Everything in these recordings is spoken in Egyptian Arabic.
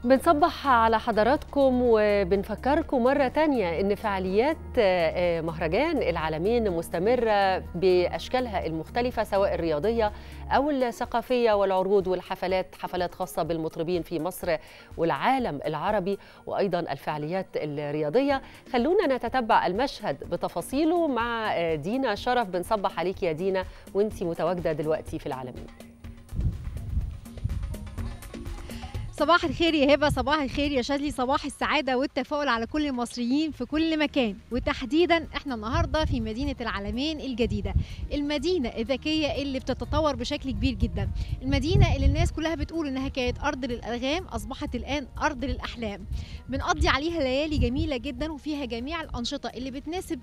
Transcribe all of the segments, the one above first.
بنصبح على حضراتكم وبنفكركم مرة تانية إن فعاليات مهرجان العالمين مستمرة بأشكالها المختلفة سواء الرياضية أو الثقافية والعروض والحفلات حفلات خاصة بالمطربين في مصر والعالم العربي وأيضا الفعاليات الرياضية خلونا نتتبع المشهد بتفاصيله مع دينا شرف بنصبح عليك يا دينا وانتي متواجدة دلوقتي في العالمين صباح الخير يا هبه صباح الخير يا شادلي صباح السعاده والتفاؤل على كل المصريين في كل مكان وتحديدا احنا النهارده في مدينه العالمين الجديده المدينه الذكيه اللي بتتطور بشكل كبير جدا المدينه اللي الناس كلها بتقول انها كانت ارض للالغام اصبحت الان ارض للاحلام بنقضي عليها ليالي جميله جدا وفيها جميع الانشطه اللي بتناسب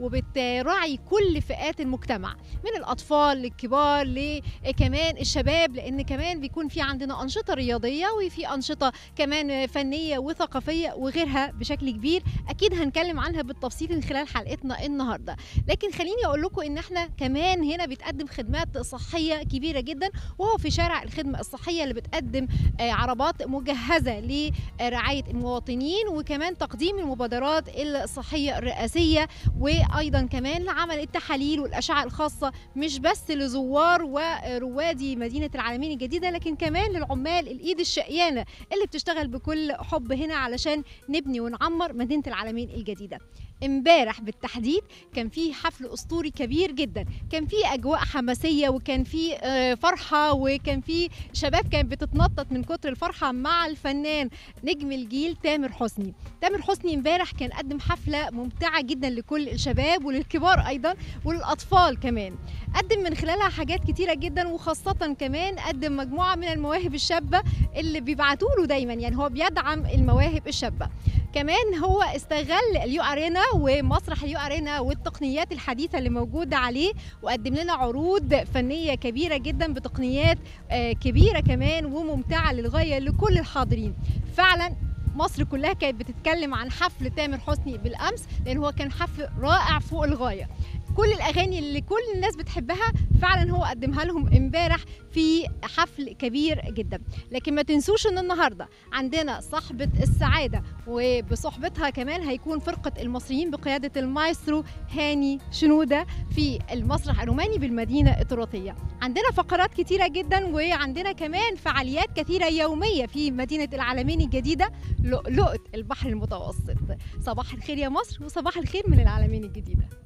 وبتراعي كل فئات المجتمع من الاطفال للكبار لكمان الشباب لان كمان بيكون في عندنا انشطه رياضيه وفي انشطه كمان فنيه وثقافيه وغيرها بشكل كبير اكيد هنتكلم عنها بالتفصيل من خلال حلقتنا النهارده لكن خليني اقول لكم ان احنا كمان هنا بتقدم خدمات صحيه كبيره جدا وهو في شارع الخدمه الصحيه اللي بتقدم عربات مجهزه لرعايه المواطنين وكمان تقديم المبادرات الصحيه الرئاسيه وايضا كمان لعمل التحاليل والاشعه الخاصه مش بس لزوار وروادي مدينه العالمين الجديده لكن كمان للعمال الايد الشقيانه اللي بتشتغل بكل حب هنا علشان نبني ونعمر مدينه العالمين الجديده امبارح بالتحديد كان في حفل اسطوري كبير جدا كان في اجواء حماسيه وكان في فرحه وكان في شباب كانت بتتنطط من كتر الفرحه مع الفنان نجم الجيل تامر حسني تامر حسني امبارح كان قدم حفله ممتعه جدا لكل الشباب وللكبار ايضا وللاطفال كمان قدم من خلالها حاجات كتيره جدا وخاصه كمان قدم مجموعه من المواهب الشابه اللي بيبعتوا له دايما يعني هو بيدعم المواهب الشابه كمان هو استغل اليو ارينا ومسرح اليو ارينا والتقنيات الحديثه اللي موجوده عليه وقدم لنا عروض فنيه كبيره جدا بتقنيات كبيره كمان وممتعه للغايه لكل الحاضرين فعلا مصر كلها كانت بتتكلم عن حفل تامر حسني بالامس لان هو كان حفل رائع فوق الغايه كل الاغاني اللي كل الناس بتحبها فعلا هو قدمها لهم امبارح في حفل كبير جدا لكن ما تنسوش ان النهارده عندنا صاحبه السعاده وبصحبتها كمان هيكون فرقه المصريين بقياده المايسترو هاني شنوده في المسرح الروماني بالمدينه التراثيه عندنا فقرات كتيره جدا وعندنا كمان فعاليات كثيره يوميه في مدينه العالمين الجديده لؤلؤه البحر المتوسط صباح الخير يا مصر وصباح الخير من العالمين الجديده